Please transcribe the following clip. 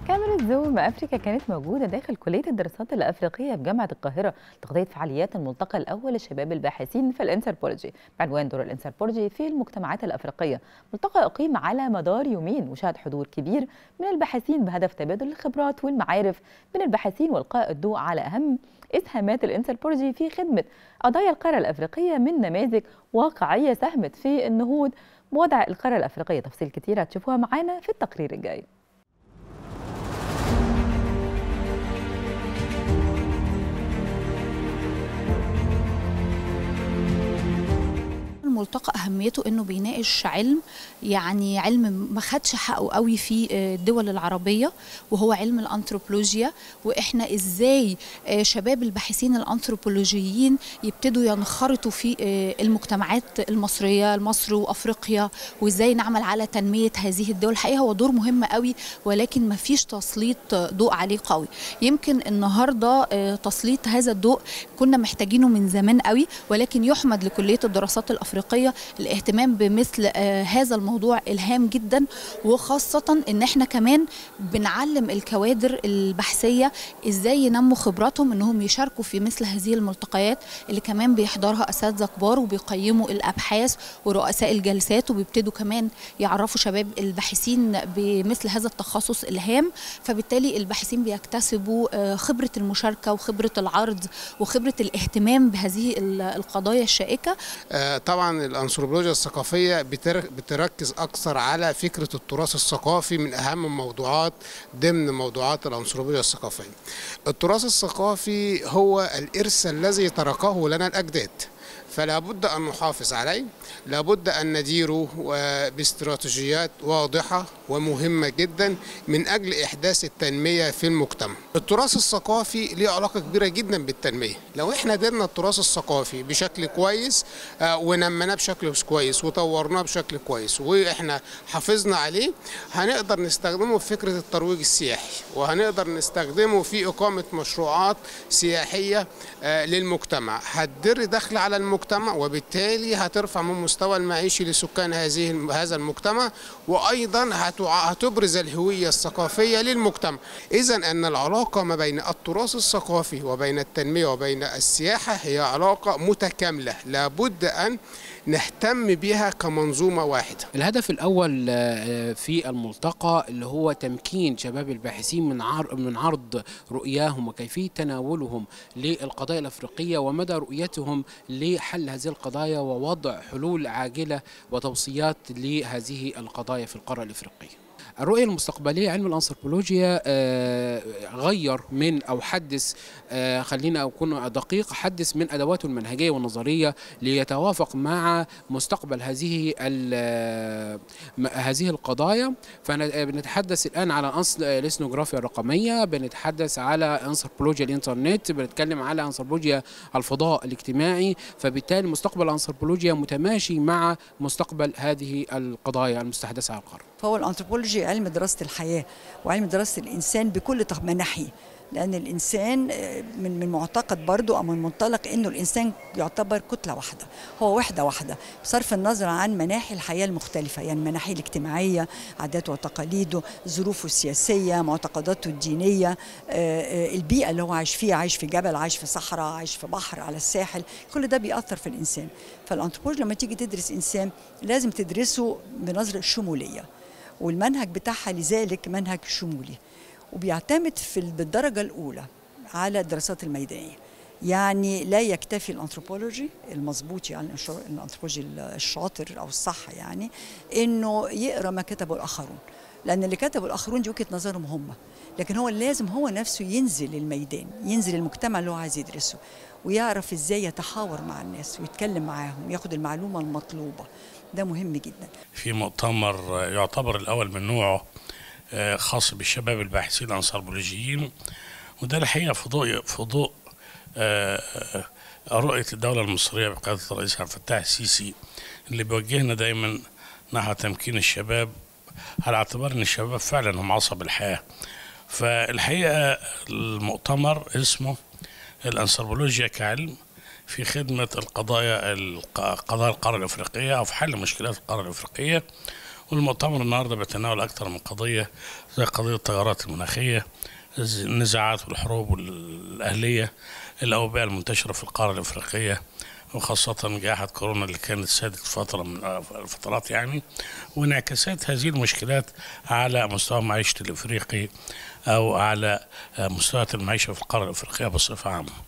كاميرا زوم أفريكا كانت موجودة داخل كلية الدراسات الأفريقية بجامعة القاهرة لتغطية فعاليات الملتقى الأول لشباب الباحثين في الانثروبولوجي بعنوان دور الانثروبولوجي في المجتمعات الأفريقية ملتقى أقيم على مدار يومين وشهد حضور كبير من الباحثين بهدف تبادل الخبرات والمعارف بين الباحثين والقاء الضوء على أهم إسهامات الانثروبولوجي في خدمة قضايا القارة الأفريقية من نماذج واقعية ساهمت في النهوض بوضع القارة الأفريقية تفاصيل كتيرة هتشوفوها معانا في التقرير الجاي الملتقى اهميته انه بيناقش علم يعني علم ما خدش حقه قوي في الدول العربيه وهو علم الانثروبولوجيا واحنا ازاي شباب الباحثين الانثروبولوجيين يبتدوا ينخرطوا في المجتمعات المصريه مصر وافريقيا وازاي نعمل على تنميه هذه الدول الحقيقه هو دور مهم قوي ولكن ما فيش تسليط ضوء عليه قوي يمكن النهارده تسليط هذا الضوء كنا محتاجينه من زمان قوي ولكن يحمد لكليه الدراسات الافريقيه الافريقيه الاهتمام بمثل آه هذا الموضوع الهام جدا وخاصه ان احنا كمان بنعلم الكوادر البحثيه ازاي ينموا خبراتهم انهم يشاركوا في مثل هذه الملتقيات اللي كمان بيحضرها اساتذه كبار وبيقيموا الابحاث ورؤساء الجلسات وبيبتدوا كمان يعرفوا شباب الباحثين بمثل هذا التخصص الهام فبالتالي الباحثين بيكتسبوا آه خبره المشاركه وخبره العرض وخبره الاهتمام بهذه القضايا الشائكه آه طبعا الانثروبولوجيا الثقافيه بتركز اكثر على فكره التراث الثقافي من اهم الموضوعات ضمن موضوعات الانثروبولوجيا الثقافيه. التراث الثقافي هو الارث الذي تركه لنا الاجداد. فلا بد أن نحافظ عليه لابد أن نديره باستراتيجيات واضحة ومهمة جدا من أجل إحداث التنمية في المجتمع التراث الثقافي له علاقة كبيرة جدا بالتنمية لو إحنا درنا التراث الثقافي بشكل كويس ونمناه بشكل كويس وطورناه بشكل كويس وإحنا حافظنا عليه هنقدر نستخدمه في فكرة الترويج السياحي وهنقدر نستخدمه في إقامة مشروعات سياحية للمجتمع هتدر دخل على المجتمع وبالتالي هترفع من مستوى المعيشي لسكان هذه هذا المجتمع وايضا هتبرز الهويه الثقافيه للمجتمع اذا ان العلاقه ما بين التراث الثقافي وبين التنميه وبين السياحه هي علاقه متكامله لابد ان نهتم بها كمنظومه واحده. الهدف الاول في الملتقى اللي هو تمكين شباب الباحثين من عرض من عرض رؤياهم وكيفيه تناولهم للقضايا الافريقيه ومدى رؤيتهم لحل هذه القضايا ووضع حلول عاجله وتوصيات لهذه القضايا في القاره الافريقيه. الرؤية المستقبلية علم الأنثروبولوجيا غير من أو حدث خلينا أكون دقيق حدث من أدواته المنهجية والنظرية ليتوافق مع مستقبل هذه هذه القضايا فبنتحدث الآن على الإثنوغرافيا الرقمية بنتحدث على أنثروبولوجيا الإنترنت بنتكلم على أنثروبولوجيا الفضاء الاجتماعي فبالتالي مستقبل الأنثروبولوجيا متماشي مع مستقبل هذه القضايا المستحدثة على القرن فهو الأنثروبولوجي علم دراسة الحياة وعلم دراسة الإنسان بكل مناحيه لأن الإنسان من من معتقد برضه أو من منطلق إنه الإنسان يعتبر كتلة واحدة هو وحدة واحدة بصرف النظر عن مناحي الحياة المختلفة يعني مناحي الاجتماعية عاداته وتقاليده ظروفه السياسية معتقداته الدينية البيئة اللي هو عايش فيها عايش في جبل عايش في صحراء عايش في بحر على الساحل كل ده بيأثر في الإنسان فالأنثروبولوجي لما تيجي تدرس إنسان لازم تدرسه بنظرة شمولية والمنهج بتاعها لذلك منهج شمولي وبيعتمد في بالدرجة الأولى على الدراسات الميدانية يعني لا يكتفي الانثروبولوجي المظبوط يعني الانثروبولوجي الشاطر او الصح يعني انه يقرا ما كتبه الاخرون لان اللي كتبه الاخرون دي وجهه نظرهم هم لكن هو لازم هو نفسه ينزل الميدان ينزل المجتمع اللي هو عايز يدرسه ويعرف ازاي يتحاور مع الناس ويتكلم معاهم ياخد المعلومه المطلوبه ده مهم جدا في مؤتمر يعتبر الاول من نوعه خاص بالشباب الباحثين الانثروبولوجيين وده الحقيقه في ضوء في ضوء رؤيه الدوله المصريه بقياده الرئيس عبد الفتاح السيسي اللي بيوجهنا دايما نحو تمكين الشباب على اعتبار ان الشباب فعلا هم عصب الحياه فالحقيقه المؤتمر اسمه الانثروبولوجيا كعلم في خدمة القضايا قضايا القارة الأفريقية أو في حل مشكلات القارة الأفريقية والمؤتمر النهارده بيتناول اكثر من قضيه زي قضيه التغيرات المناخيه النزاعات والحروب الاهليه الاوبئه المنتشره في القاره الافريقيه وخاصة جائحة كورونا اللي كانت سادت فترة من الفترات يعني وانعكاسات هذه المشكلات على مستوى معيشة الإفريقي أو على مستويات المعيشة في القارة الإفريقية بصفة عامة